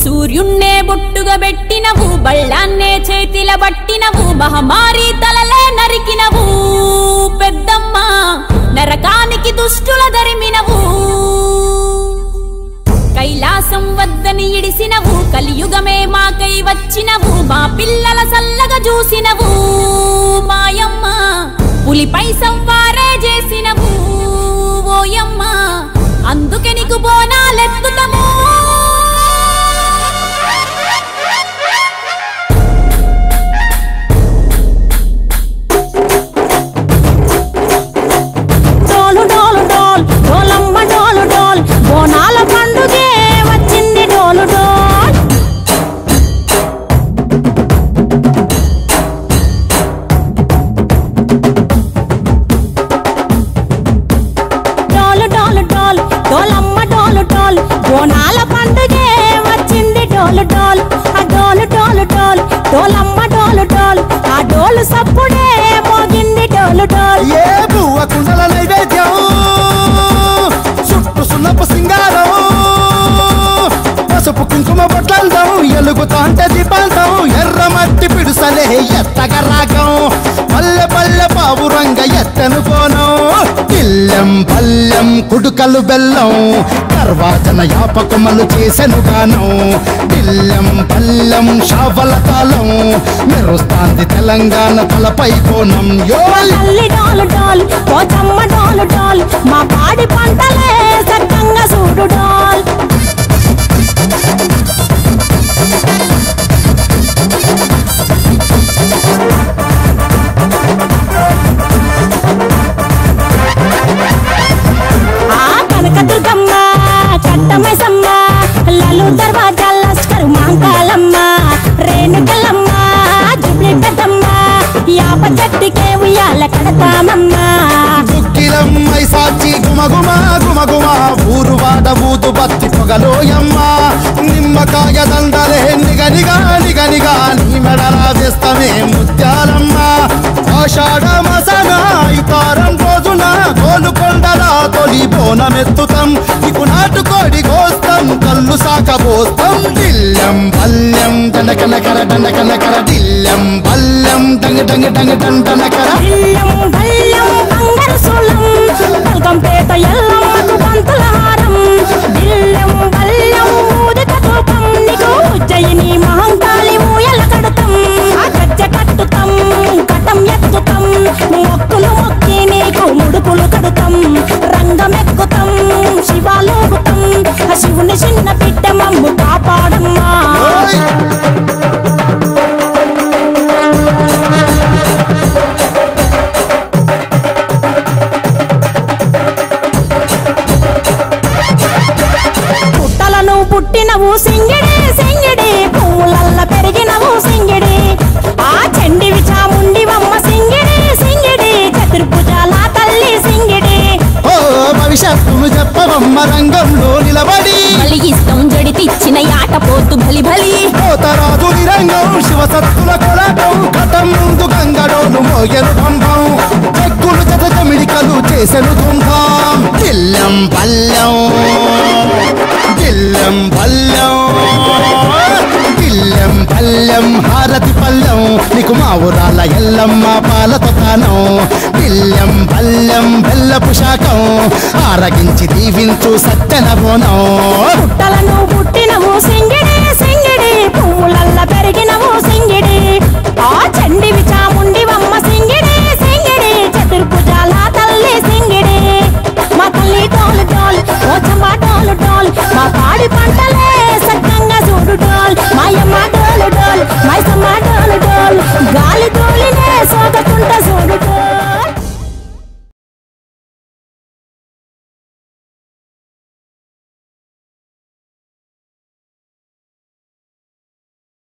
సూర్యున్నే బొట్టుగా పెట్టినవు బళ్ళాన్నే చేతిల పట్టినవు మహమారి తలలే నరికినవు పెద్దమ్మ నరకానికి దుష్టుల దరిమినవు కైలాసం వద్దని ఇడిసినవు కలియుగమే మాకై వచ్చినవు మా పిల్లల సల్లగా చూసినవు మాయమ్మ పులిపై సంవారే చేసినవు ఓయమ్మ అందుకే నీకు బోనాలెత్తుతము డోలు డోలు డోల్ డోలమ్మ డోలు డోల్ బోనాల పండుగే వచ్చింది డోలు డోల్ డోలు డోలు డోల్ డోలమ్మ డోలు డోల్ బోనాల పండుగే వచ్చింది డోలు డోల్ ఆ డోలు డోలు డోల్ డోలమ్మ డోలు డోల్ ఆ డోలు సప్పుడే మోగింది డోలు డోల్ ఏ బువ్వ కుండల నైవేద్యం చుట్టు సున్నపు సింగారం పసుపు కుంకుమ బొట్లందం ఎలుగుతాంటే దీపాంతం ఎర్ర మట్టి పిడుసలే ఎత్తగ రాగం పల్లె పల్లె పావురంగ ఎత్తను కోనం ఇల్లెం పల్లెం కుడుకలు బెల్లం తర్వాతన యాపకుమలు చేసెను గానం ఇల్లెం పల్లెం షావల తాళం మెరుస్తాంది తెలంగాణ తలపై కోణం యో తల్లి డోలు డోల్ పోచమ్మ డోలు డోల్ మా పాడి పంటలే సక్కంగా చూడు డోల్ ఆ కనకదుర్గమ్మ కట్టమైసమ్మ లలు దర్వాజా లస్కరు మాంకాలమ్మ రేణుకలమ్మ జుబ్లి పెద్దమ్మ యాప చెట్టుకే ఉయ్యాల కడతామమ్మ దుఃఖిలమ్మై సాచి గుమగుమ గుమగుమ ఊరు వాడ ఊదు బత్తి పొగలోయమ్మ నిమ్మకాయ దండలే నిగనిగా నిగనిగా నీ మెడలా వేస్తమే ముత్యాలమ్మ ఆషాఢ మసన ఇతారం రోజున గోలుకొండల తొలి బోనమెత్తుతాం నీకు నాటుకోడి కోస్తాం కళ్ళు సాకబోస్తాం దిల్లం బల్లం దండకనకర దండకనకర దిల్లం బల్లం డంగ డంగ డంగ డండనకర ఇల్లం బల్లం బంగారు సోళం బల్కంపేట ఎల్లమ్మకు పంతుల హారం బిల్లం బల్లం ఊదిక ధూపం నీకు ఉజ్జయిని మహంకాళి ఊయల కడతాం ఆ గజ్జ కట్టుతాం కటం ఎత్తుతాం మొక్కులు మొక్కి నీకు ముడుపులు కడుతాం రంగమెక్కుతాం శివాలోగుతాం ఆ శివుని చిన్న బిడ్డ మమ్ము కాపాడమ్మా ఓయ్! పుట్టలను పుట్టినవు సింగిడి సింగిడి పువ్వులల్ల పెరిగినవు సింగిడి ఆ చండివి చాముండివమ్మ సింగిడి సింగిడి చతుర్భుజాల తల్లి సింగిడి ఓ భవిష్యత్తును చెప్పవమ్మ రంగంలో నిలబడి బలిగిస్తాం జడితిచ్చిన యాట పోతు బలి బలి పోతరాజు నిరంగం శివసత్తుల కొలటం కటం ముందు గంగడోలు మోయను బంభం చెక్కులు జత జమిడికలు చేసెను తుంభం దిల్లం పల్లెం దిల్లం పల్లెం దిల్లం పల్లెం హారతి పల్లెం నీకు మా ఊరాల ఎల్లమ్మ పాలతో తానం దిల్లం పల్లెం బెల్లపు శాఖం ఆరగించి దీవించు సత్యన బోనం పుట్టలను పుట్టినవు సింగిడి